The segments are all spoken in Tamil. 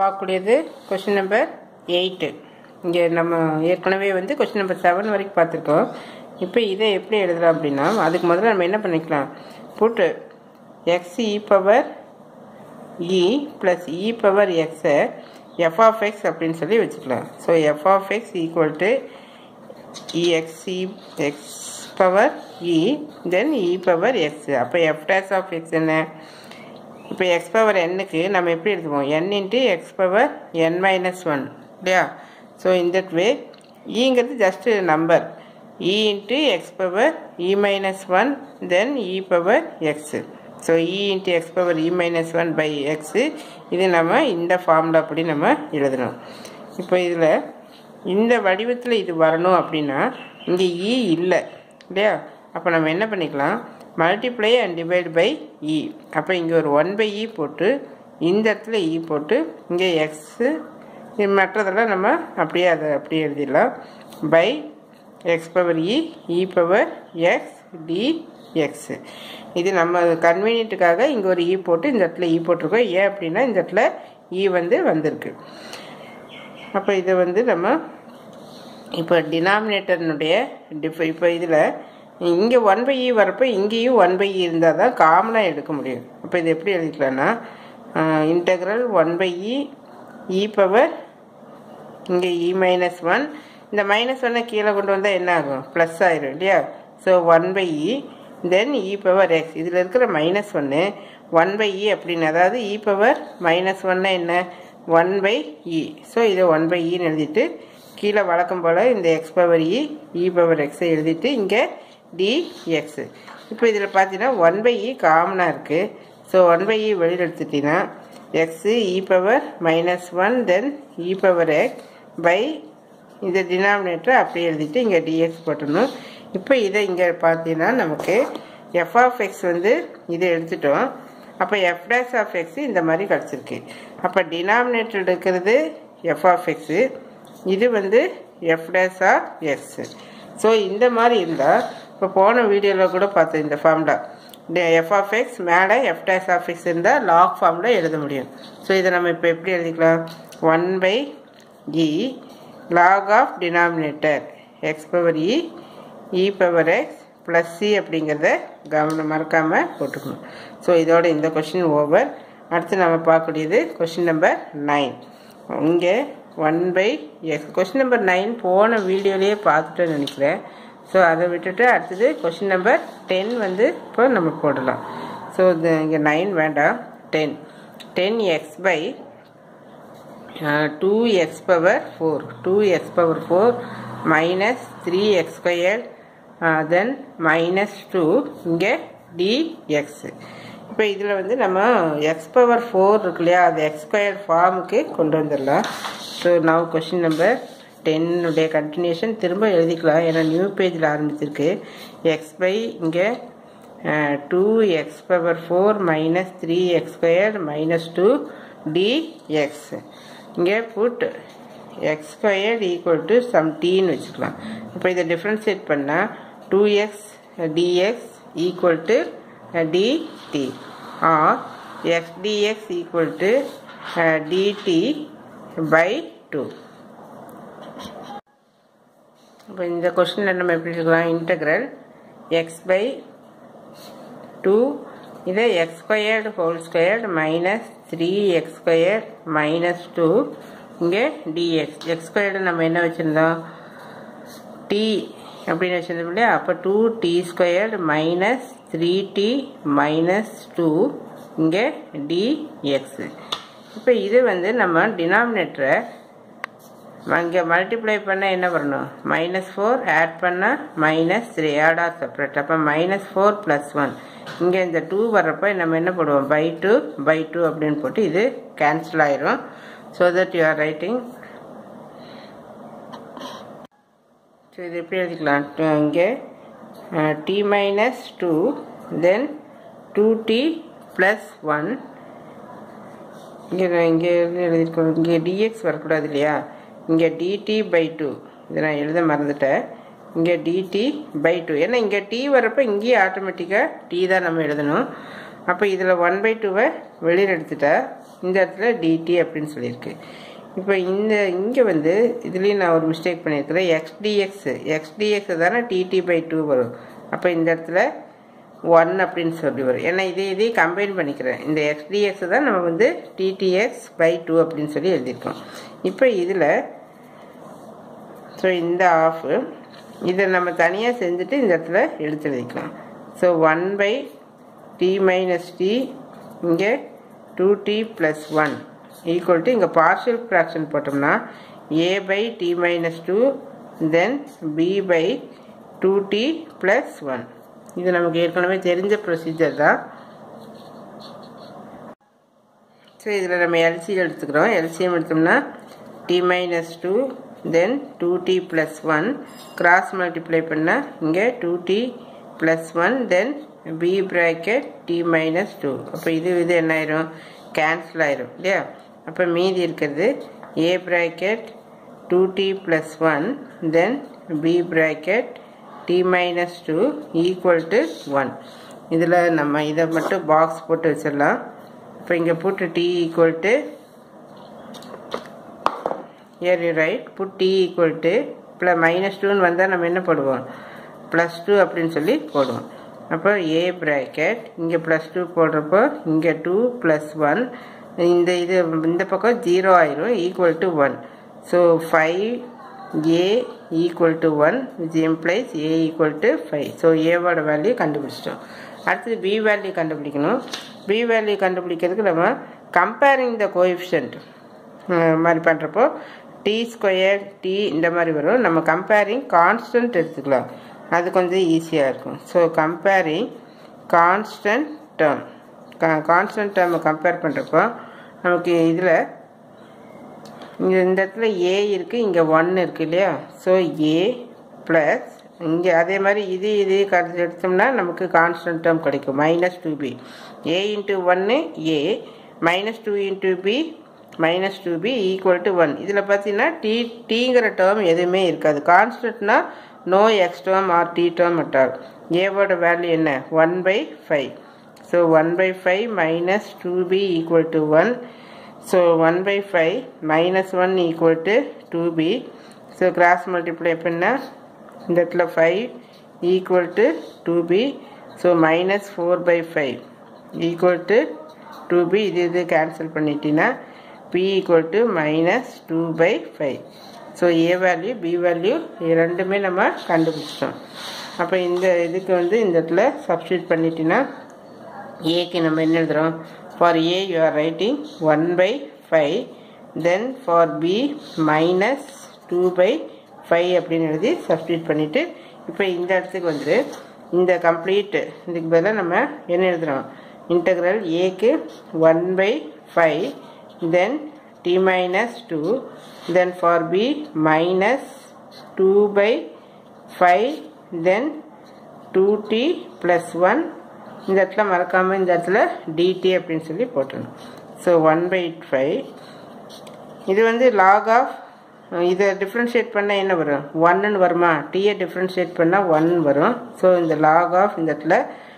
பார்க்கக்கூடியது கொஷின் நம்பர் எயிட்டு இங்கே நம்ம ஏற்கனவே வந்து கொஷின் நம்பர் செவன் வரைக்கும் பார்த்துருக்கோம் இப்போ இதை எப்படி எழுதலாம் அப்படின்னா அதுக்கு முதல்ல நம்ம என்ன பண்ணிக்கலாம் put x e power e plus e power எக்ஸை எஃப் ஆஃப் எக்ஸ் அப்படின்னு சொல்லி வச்சுக்கலாம் so f of x equal to ex x power e then e power x அப்போ f dash ஆஃப் x என்ன இப்போ x பவர் n-க்கு நம்ம எப்படி எழுதுவோம் n into x power n minus one இல்லையா ஸோ இந்த வே ஈங்கிறது just number e into x power e minus one then e power x so e into x power e minus one by x இது நம்ம இந்த ஃபார்மில் அப்படி நம்ம எழுதணும் இப்போ இதில் இந்த வடிவத்தில் இது வரணும் அப்படின்னா இங்கே இ இல்லை இல்லையா அப்போ நம்ம என்ன பண்ணிக்கலாம் multiply and divide by e அப்போ இங்கே ஒரு ஒன் பை இ போட்டு இந்த இடத்துல இ போட்டு இங்கே எக்ஸு மற்றதெல்லாம் நம்ம அப்படியே அதை அப்படியே எழுதிடலாம் by x power e e power x d x இது நம்ம கன்வீனியன்ட்டுக்காக இங்கே ஒரு இ போட்டு இந்த இடத்துல இ போட்டிருக்கோம் ஏன் அப்படின்னா இந்த இடத்துல இ வந்து வந்திருக்கு அப்போ இதை வந்து நம்ம இப்போ டினாமினேட்டர்னுடைய டிஃப் இப்போ இதில் இங்கே ஒன் பை இ வரப்போ இங்கேயும் ஒன் பை இ இருந்தால் தான் காமனாக எடுக்க முடியும் அப்போ இது எப்படி எழுதிக்கலாம்னா integral one by e e power இங்கே இ மைனஸ் ஒன் இந்த மைனஸ் ஒன்னை கீழே கொண்டு வந்தால் என்ன ஆகும் ப்ளஸ் ஆயிரும் இல்லையா so one by e then e power x இதில் இருக்கிற மைனஸ் ஒன்று ஒன் பை இ அப்படின்னு அதாவது இ பவர் மைனஸ் ஒன்னா என்ன ஒன் பை இ ஸோ இதை ஒன் பை இன்னு எழுதிட்டு கீழே வழக்கம் போல் இந்த x power e e power எக்ஸை எழுதிட்டு இங்கே டி எக்ஸு இப்போ இதில் பார்த்தீங்கன்னா ஒன் பை இ காமனாக இருக்குது ஸோ ஒன் பை இ வெளியில் எடுத்துட்டீங்கன்னா x e power minus one then e power x by இந்த டினாமினேட்டரை அப்படியே எழுதிட்டு இங்கே டிஎக்ஸ் போட்டணும் இப்போ இதை இங்கே பார்த்தீங்கன்னா நமக்கு எஃப் ஆஃப் எக்ஸ் வந்து இதை எடுத்துட்டோம் அப்போ எஃப் டேஸ் ஆஃப் எக்ஸ் இந்த மாதிரி கிடச்சிருக்கு அப்போ டினாமினேட்டர் இருக்கிறது எஃப் ஆஃப் எக்ஸு இது வந்து f dash of x so இந்த மாதிரி இருந்தால் இப்போ போன வீடியோவில் கூட பார்த்தோம் இந்த ஃபார்மில் எஃப் ஆஃப் எக்ஸ் மேலே எஃப் டேஸ் ஆஃப் எக்ஸ் இருந்தால் லாக் ஃபார்மில் எழுத முடியும் ஸோ இதை நம்ம இப்போ எப்படி எழுதிக்கலாம் one by e log of denominator x power e e power x plus c அப்படிங்கிறத கவனம் மறக்காமல் போட்டுக்கணும் ஸோ இதோட இந்த கொஷின் ஓவர் அடுத்து நம்ம பார்க்கக்கூடியது கொஷின் நம்பர் நைன் இங்கே one by x question number nine போன வீடியோலேயே பார்த்துட்டேன்னு நினைக்கிறேன் ஸோ அதை விட்டுட்டு அடுத்தது கொஷின் நம்பர் டென் வந்து இப்போ நம்ம போடலாம் ஸோ இது இங்கே நைன் வேண்டாம் ten ten x by two x power four two x power four minus three x square then minus two இங்கே டிஎக்ஸ் இப்போ இதில் வந்து நம்ம எக்ஸ் பவர் ஃபோர் இருக்கு இல்லையா அது எக்ஸ் ஸ்கொயர் ஃபார்முக்கு கொண்டு வந்துடலாம் ஸோ நவ் கொஷின் நம்பர் டென்னுடைய கண்டினியூஷன் திரும்ப எழுதிக்கலாம் ஏன்னா நியூ பேஜில் ஆரம்பிச்சிருக்கு எக்ஸ் பை இங்கே two x power four minus three x square minus two dx இங்கே put x square equal to some டீன்னு வச்சுக்கலாம் இப்போ இதை டிஃப்ரென்ஷியேட் பண்ணால் two x dx equal to dt or x dx equal to dt by two இப்போ இந்த கொஷினில் நம்ம எப்படி இருக்கலாம் இன்டகிரல் எக்ஸ் பை டூ இதை x squared whole squared minus three x square minus two இங்கே டிஎக்ஸ் எக்ஸ் ஸ்கொயர்டு நம்ம என்ன வச்சுருந்தோம் டி அப்படின்னு வச்சுருந்தோம் இல்லையா அப்போ two t squared minus three t minus two இங்கே டிஎக்ஸு இப்போ இது வந்து நம்ம டினாமினேட்டரை இங்கே மல்டிப்ளை பண்ணால் என்ன வரணும் மைனஸ் ஃபோர் ஆட் பண்ணால் minus three add or separate அப்போ மைனஸ் ஃபோர் ப்ளஸ் ஒன் இங்கே இந்த டூ வர்றப்போ நம்ம என்ன போடுவோம் பை டூ பை டூ அப்படின்னு போட்டு இது கேன்சல் ஆயிரும் so that you are writing so இது எப்படி எழுதிக்கலாம் இங்கே t minus two then two t plus one இங்கே இங்கே எழுதியிருக்கோம் இங்கே டிஎக்ஸ் வரக்கூடாது இல்லையா இங்கே டிடி பை டூ இதை நான் எழுத மறந்துட்டேன் இங்கே டிடி பை டூ ஏன்னா இங்கே டி வரப்போ இங்கேயே ஆட்டோமேட்டிக்காக டி தான் நம்ம எழுதணும் அப்போ இதில் ஒன் பை டூவை வெளியில் எடுத்துட்டா இந்த இடத்துல டிடி அப்படின்னு சொல்லியிருக்கு இப்போ இந்த இங்கே வந்து இதுலேயும் நான் ஒரு மிஸ்டேக் பண்ணியிருக்கிறேன் எக்ஸ்டிஎக்ஸ் எக்ஸ்டிஎக்ஸ் தானே டிடி பை டூ வரும் அப்போ இந்த இடத்துல ஒன் அப்படின்னு சொல்லி வரும் ஏன்னா இதே இதே கம்பைன் பண்ணிக்கிறேன் இந்த எக்ஸ்டிஎக்ஸ் தான் நம்ம வந்து டிடிஎக்ஸ் பை டூ அப்படின்னு சொல்லி எழுதியிருக்கோம் இப்போ இதில் ஸோ இந்த ஆஃபு இதை நம்ம தனியாக செஞ்சுட்டு இந்த இடத்துல எடுத்து எழுதிக்கலாம் so one by t minus t இங்கே two t plus one equal to இங்கே பார்ஷியல் ஃப்ராக்ஷன் போட்டோம்னா A by t minus two then B by two t plus one இது நமக்கு ஏற்கனவே தெரிஞ்ச ப்ரொசீஜர் தான் ஸோ இதில் நம்ம எல்சிஎம் எடுத்துக்கிறோம் எல்சிஎம் எடுத்தோம்னா t minus two then two t plus one cross multiply பண்ணால் இங்கே two t plus one then B bracket t minus two அப்போ இது இது என்ன ஆயிரும் கேன்சல் ஆயிரும் இல்லையா அப்போ மீதி இருக்கிறது A bracket two t plus one then B bracket t minus two equal to one இதில் நம்ம இதை மட்டும் பாக்ஸ் போட்டு வச்சிடலாம் இப்போ இங்கே போட்டு t equal to here you write put t equal to plus minus 2 வந்தால் நம்ம என்ன போடுவோம் ப்ளஸ் டூ அப்படின்னு சொல்லி போடுவோம் அப்போ ஏ ப்ராக்கெட் இங்கே ப்ளஸ் டூ போடுறப்போ இங்கே டூ ப்ளஸ் ஒன் இந்த இது இந்த பக்கம் ஜீரோ ஆயிரும் equal to one so five A equal to one which implies A equal to five so ஏவோட வேல்யூ கண்டுபிடிச்சிட்டோம் அடுத்தது பி வேல்யூ கண்டுபிடிக்கணும் பி வேல்யூ கண்டுபிடிக்கிறதுக்கு நம்ம கம்பேரிங் த கோஎஃபிஷியன்ட் மாதிரி பண்ணுறப்போ டி ஸ்கொயர் டி இந்த மாதிரி வரும் நம்ம கம்பேரிங் கான்ஸ்டன்ட் எடுத்துக்கலாம் அது கொஞ்சம் ஈஸியாக இருக்கும் so comparing constant term constant டேர்மை கம்பேர் பண்ணுறப்போ நமக்கு இதில் இங்கே இந்த இடத்துல ஏ இருக்குது இங்கே ஒன் இருக்குது இல்லையா ஸோ ஏ ப்ளஸ் இங்கே அதே மாதிரி இது இது கடைசி எடுத்தோம்னா நமக்கு கான்ஸ்டன்ட் டேர்ம் கிடைக்கும் minus two B A into ஒன்று A minus two into B minus two B equal to one இதில் பார்த்தீங்கன்னா டி டீங்கிற டேர்ம் எதுவுமே இருக்காது கான்ஸ்டன்ட்னா no x term or t term at all value என்ன one by five so one by five minus two B equal to one so one by five minus one equal to two B so cross multiply பண்ணால் இந்த இடத்துல five equal to two B so minus four by five equal to two B இது இது கேன்சல் பண்ணிட்டீங்கன்னா B equal to minus two by five so A value B value ரெண்டுமே நம்ம கண்டுபிடிச்சிட்டோம் அப்போ இந்த இதுக்கு வந்து இந்த இடத்துல சப்ஸ்டியூட் பண்ணிட்டீங்கன்னா ஏக்கு நம்ம என்ன எழுதுகிறோம் for A you are writing one by five then for B minus two by five அப்படின்னு எழுதி சப்ஸ்டியூட் பண்ணிவிட்டு இப்போ இந்த இடத்துக்கு வந்துட்டு இந்த கம்ப்ளீட் இதுக்கு பதிலாக நம்ம என்ன எழுதுகிறோம் இன்டகிரல் ஏக்கு one by five then t minus 2 then for b minus 2 by 5 then 2t plus 1 இந்த இடத்துல மறக்காமல் இந்த இடத்துல dt அப்படின்னு சொல்லி போட்டணும் ஸோ ஒன் பை ஃபைவ் இது வந்து லாக் ஆஃப் இதை டிஃப்ரென்ஷியேட் பண்ணால் என்ன வரும் ஒன்னு வருமா டீயை டிஃப்ரென்ஷியேட் பண்ணால் ஒன் வரும் ஸோ இந்த லாக் ஆஃப் இந்த இடத்துல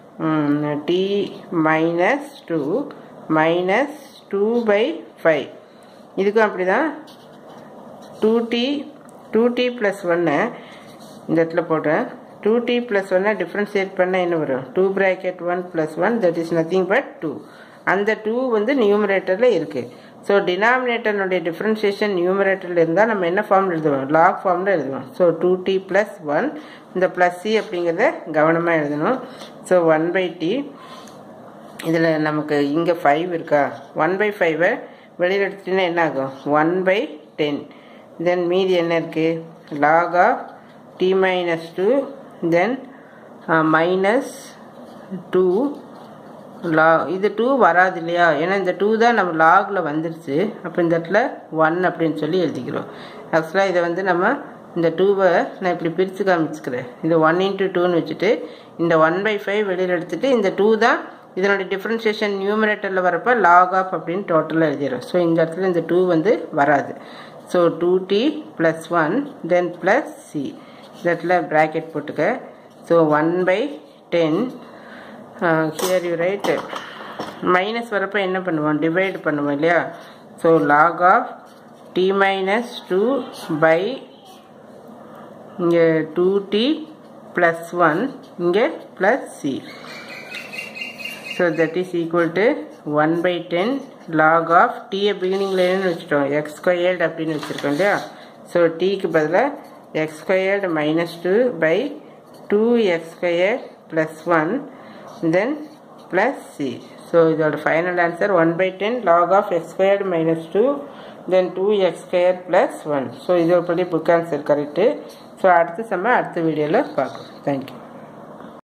t minus two minus two by five இதுக்கும் அப்படி தான் two t two t plus ஒன்று இந்த இடத்துல போடுறேன் டூ டி ப்ளஸ் ஒன்னை டிஃப்ரென்ஷியேட் பண்ணால் என்ன வரும் two bracket one plus one that is nothing but two அந்த டூ வந்து நியூமரேட்டரில் இருக்குது ஸோ டினாமினேட்டர்னுடைய டிஃப்ரென்ஷியேஷன் நியூமரேட்டரில் இருந்தால் நம்ம என்ன ஃபார்மில் எழுதுவோம் லாக் ஃபார்மில் எழுதுவோம் so two t plus one இந்த ப்ளஸ் சி அப்படிங்கிறத கவனமாக எழுதணும் ஸோ ஒன் பை டி இதில் நமக்கு இங்கே ஃபைவ் இருக்கா ஒன் பை ஃபைவை வெளியில் எடுத்துட்டிங்கன்னா என்ன ஆகும் ஒன் பை டென் தென் மீதி என்ன இருக்குது log of t minus two then minus two லா இது டூ வராது இல்லையா ஏன்னா இந்த டூ தான் நம்ம லாகில் வந்துருச்சு அப்போ இந்த இடத்துல ஒன் அப்படின்னு சொல்லி எழுதிக்கிறோம் ஆக்சுவலாக இதை வந்து நம்ம இந்த டூவை நான் இப்படி பிரித்து காமிச்சுக்கிறேன் இந்த ஒன் இன்ட்டு டூன்னு வச்சுட்டு இந்த ஒன் பை ஃபைவ் வெளியில் எடுத்துகிட்டு இந்த டூ தான் இதனுடைய டிஃப்ரென்ஷியேஷன் நியூமரேட்டரில் வரப்போ லாக் ஆஃப் அப்படின்னு டோட்டலாக எழுதிடும் ஸோ இந்த இடத்துல இந்த டூ வந்து வராது so two t plus one then plus c இந்த இடத்துல ப்ராக்கெட் போட்டுக்க so one by ten here you write minus வரப்போ என்ன பண்ணுவோம் டிவைட் பண்ணுவோம் இல்லையா so log of t minus two by இங்கே டூ டி ப்ளஸ் ஒன் இங்கே plus c so that is equal to one by ten log of டீயை பிகினிங்கில் என்னன்னு வச்சுட்டோம் எக்ஸ் ஸ்கொயர்டு அப்படின்னு வச்சுருக்கோம் இல்லையா ஸோ டீக்கு பதிலாக x squared minus two by two x square plus one then plus c so இதோட final answer one by ten log of x squared minus two then two x square plus one so இதோட படி புக் ஆன்சர் கரெக்டு ஸோ அடுத்த செம்ம அடுத்த வீடியோவில் பார்க்கலாம் தேங்க்யூ